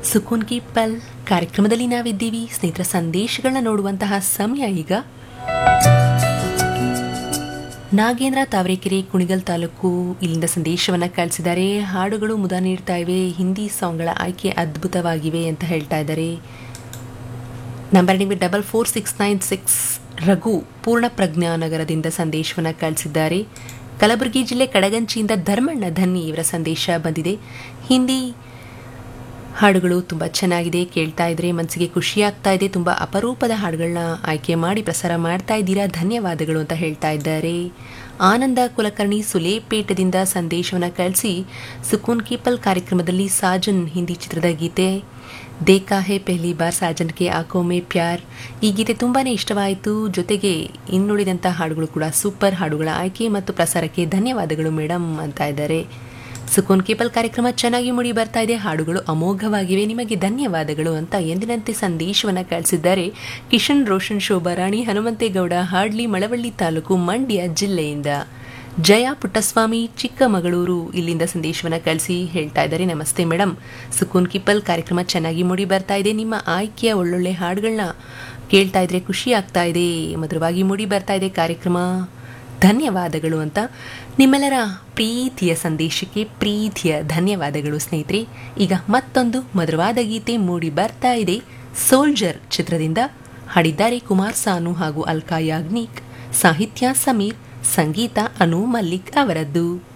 ಸುಕೂನ್ ಕಿ ಪಲ್ ಕಾರ್ಯಕ್ರಮದಲ್ಲಿ ನಾವಿದ್ದೀವಿ ಸ್ನೇಹಿತರ ಸಂದೇಶಗಳನ್ನ ನೋಡುವಂತಹ ಸಮಯ ಈಗ ನಾಗೇಂದ್ರ ತಾವರೆಕೆರೆ ಕುಣಿಗಲ್ ತಾಲೂಕು ಇಲ್ಲಿಂದ ಸಂದೇಶವನ್ನ ಕಳಿಸಿದ್ದಾರೆ ಹಾಡುಗಳು ಮುದ ನೀಡ್ತಾ ಇವೆ ಹಿಂದಿ ಸಾಂಗ್ಗಳ ಆಯ್ಕೆ ಅದ್ಭುತವಾಗಿವೆ ಅಂತ ಹೇಳ್ತಾ ಇದ್ದಾರೆ ನಂಬರ್ ನಿಮಗೆ double four six nine six Raghu ಪೂರ್ಣ ಪ್ರಜ್ಞಾನಗರದಿಂದ ಸಂದೇಶವನ್ನು ಕಳಿಸಿದ್ದಾರೆ ಕಲಬುರಗಿ ಜಿಲ್ಲೆ ಕಡಗಂಚಿಯಿಂದ ಧರ್ಮಣ್ಣ ಧನ್ನಿ ಇವರ ಸಂದೇಶ ಬಂದಿದೆ ಹಿಂದಿ ಹಾಡುಗಳು ತುಂಬ ಚೆನ್ನಾಗಿದೆ ಕೇಳ್ತಾ ಇದ್ರೆ ಮನಸ್ಸಿಗೆ ಖುಷಿ ಆಗ್ತಾ ಇದೆ ತುಂಬ ಅಪರೂಪದ ಹಾಡುಗಳನ್ನ ಆಯ್ಕೆ ಮಾಡಿ ಪ್ರಸಾರ ಮಾಡ್ತಾ ಇದ್ದೀರಾ ಧನ್ಯವಾದಗಳು ಅಂತ ಹೇಳ್ತಾ ಇದ್ದಾರೆ ಆನಂದ ಕುಲಕರ್ಣಿ ಸುಲೇಪೇಟದಿಂದ ಸಂದೇಶವನ್ನು ಕಳಿಸಿ ಸುಕೂನ್ ಕೀಪಲ್ ಕಾರ್ಯಕ್ರಮದಲ್ಲಿ ಸಾಜನ್ ಹಿಂದಿ ಚಿತ್ರದ ಗೀತೆ ದೇಖಾ ಹೇ ಪೆಹ್ಲಿ ಬಾರ್ ಸಾಜನ್ ಕೆ ಆಕೋ ಮೇ ಪ್ಯಾರ್ ಈ ಗೀತೆ ತುಂಬಾ ಇಷ್ಟವಾಯಿತು ಜೊತೆಗೆ ಇನ್ನುಳಿದಂಥ ಹಾಡುಗಳು ಕೂಡ ಸೂಪರ್ ಹಾಡುಗಳ ಆಯ್ಕೆ ಮತ್ತು ಪ್ರಸಾರಕ್ಕೆ ಧನ್ಯವಾದಗಳು ಮೇಡಮ್ ಅಂತ ಇದ್ದಾರೆ ಸುಕೂನ್ ಕೇಪಲ್ ಕಾರ್ಯಕ್ರಮ ಚೆನ್ನಾಗಿ ಮೂಡಿ ಬರ್ತಾ ಇದೆ ಹಾಡುಗಳು ಅಮೋಘವಾಗಿವೆ ನಿಮಗೆ ಧನ್ಯವಾದಗಳು ಅಂತ ಎಂದಿನಂತೆ ಸಂದೇಶವನ್ನು ಕಳಿಸಿದ್ದಾರೆ ಕಿಶನ್ ರೋಷನ್ ಶೋಭಾರಾಣಿ ಹನುಮಂತೇಗೌಡ ಹಾಡ್ಲಿ ಮಳವಳ್ಳಿ ತಾಲೂಕು ಮಂಡ್ಯ ಜಿಲ್ಲೆಯಿಂದ ಜಯ ಪುಟ್ಟಸ್ವಾಮಿ ಚಿಕ್ಕಮಗಳೂರು ಇಲ್ಲಿಂದ ಸಂದೇಶವನ್ನು ಕಳಿಸಿ ಹೇಳ್ತಾ ಇದ್ದಾರೆ ನಮಸ್ತೆ ಮೇಡಮ್ ಸುಕೂನ್ ಕಿಪ್ಪಲ್ ಕಾರ್ಯಕ್ರಮ ಚೆನ್ನಾಗಿ ಮೂಡಿ ಬರ್ತಾ ಇದೆ ನಿಮ್ಮ ಆಯ್ಕೆಯ ಒಳ್ಳೊಳ್ಳೆ ಹಾಡುಗಳನ್ನ ಕೇಳ್ತಾ ಇದ್ರೆ ಖುಷಿ ಆಗ್ತಾ ಇದೆ ಮಧುರವಾಗಿ ಮೂಡಿ ಬರ್ತಾ ಇದೆ ಕಾರ್ಯಕ್ರಮ ಧನ್ಯವಾದಗಳು ಅಂತ ನಿಮ್ಮೆಲ್ಲರ ಪ್ರೀತಿಯ ಸಂದೇಶಕ್ಕೆ ಪ್ರೀತಿಯ ಧನ್ಯವಾದಗಳು ಸ್ನೇಹಿತರೆ ಈಗ ಮತ್ತೊಂದು ಮಧುರವಾದ ಗೀತೆ ಮೂಡಿ ಬರ್ತಾ ಇದೆ ಸೋಲ್ಜರ್ ಚಿತ್ರದಿಂದ ಹಾಡಿದ್ದಾರೆ ಕುಮಾರ್ ಸಾನು ಹಾಗೂ ಅಲ್ಕಾ ಯಾಗ್ನಿಕ್ ಸಾಹಿತ್ಯ ಸಮೀರ್ ಸಂಗೀತ ಅನು ಮಲ್ಲಿಕ್ ಅವರದ್ದು